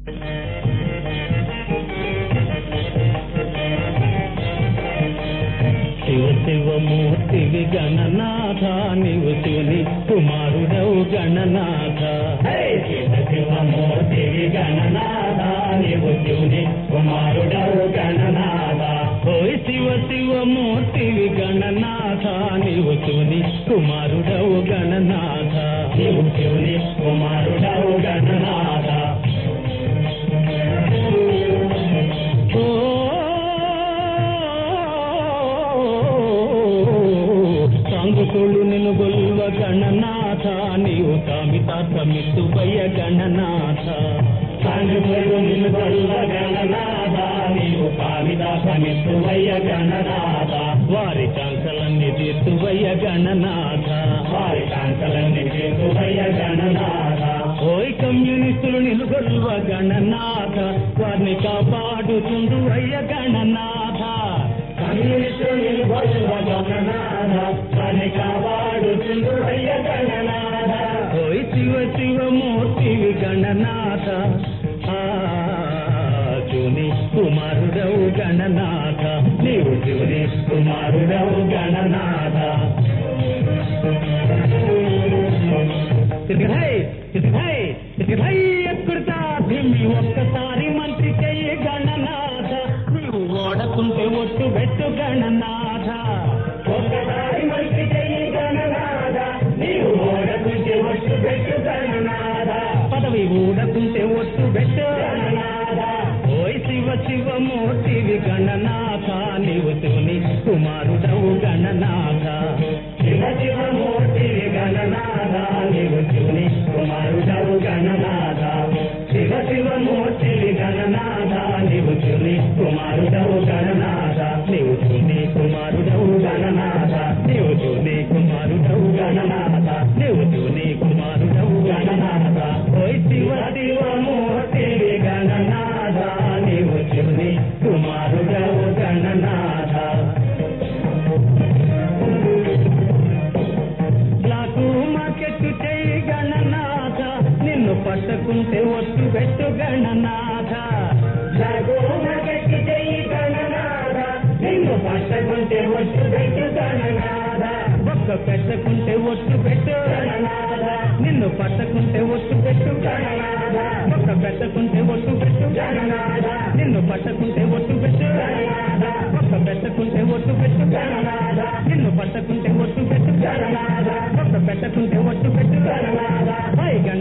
శివ శివమూర్తివి గణనాథ నీవు శివుని కుమారుడవు గణనాథ శివ శివమూర్తివి గణనాథ నీవు శివుని కుమారుడవు గణనాథ ఓయ్ శివ శివమూర్తివి గణనాథ నీవు శివుని కుమారుడవు గణనాథ నీవు శివుని కుమారుడవు గణనాథ సాంగుతులు నిన్ను గొల్వ గణనాథ నీవు కామిత సమితువయ్య గణనాథ సాంగుతులు నిన్ను గొల్వ గణనాథ నీవు కామిత సమితువయ్య గణనాథ వారి కాంకలన్నీ తీర్చువయ్య గణనాథ వారి కాంకలన్నీ తీర్చువయ్య గణనాథ ఓయ్ కమ్యూనిస్టులు నిలుగొల్వ గణనాథ వారిని కాపాడుతుండు అయ్య గణనాథ కమ్యూనిస్టులు నిలుగొల్వ గణనాథ వారిని కాపాడుతుండు అయ్య గణనాథ ఓయ్ శివ శివమూర్తివి గణనాథ ఆ శివుని కుమారుడవు గణనాథ నీవు శివుని కుమారుడవు గణనాథ తిరిగిహై తిరిగిహై తిరిగిహై ఎక్కడితా భిమ్మి ఒక్కసారి మంత్రి చెయ్యి గణనాథ నీవు ఓడకుంటే ఒట్టు పెట్టు గణనాథ ఒక్కసారి మంత్రి చెయ్యి గణనాథ నీవు ఓడకుంటే ఒట్టు పెట్టు గణనాథ పదవి ఊడకుంటే ఒట్టు పెట్టు గణనాథ ఓయ్ శివ శివ మూర్తివి గణనాథ నీవు శివుని కుమారుడవు గణనాథ శివ శివ మూర్తివి గణనాథ నీవు శివుని కుమారుడవు గణనాథ శివ శివ మూర్తివి గణనాథ నీవు శివుని కుమారుడవు గణనాథ నీవు శివుని కుమారుడవు గణనాథ నీవు శివుని కుమారుడవు గణనాథ నీవు శివుని కుమారుడవు గణనాథ ఓయ్ శివ శివ మూర్తివి గణనాథ నీవు శివుని కుమారుడవు గణనాథ బ్లాకు మార్కెట్ చేయి గణనాథ నిన్ను పట్టకుంటే ఒట్టు పెట్టు గణనాథ బ్లాకు మార్కెట్ చేయి గణనాథ నిన్ను పట్టకుంటే ఒట్టు పెట్టు గణనాథ ఒక్క పెట్టకుంటే ఒట్టు పెట్టు గణనాథ నిన్ను పట్టకుంటే ఒట్టు పెట్టు గణనాథ ఒక్క పెట్టకుంటే ఒట్టు పెట్టు గణనాథ నిన్ను పట్టకుంటే ఒట్టు పెట్టు గణనాథ ఒక్క పెట్టకుంటే ఒట్టు పెట్టు గణనాథ నిన్ను పట్టకుంటే ఒట్టు పెట్టు గణనాథ ఒక్క పెట్టకుంటే ఒట్టు పెట్టు గణనాథ హై గణ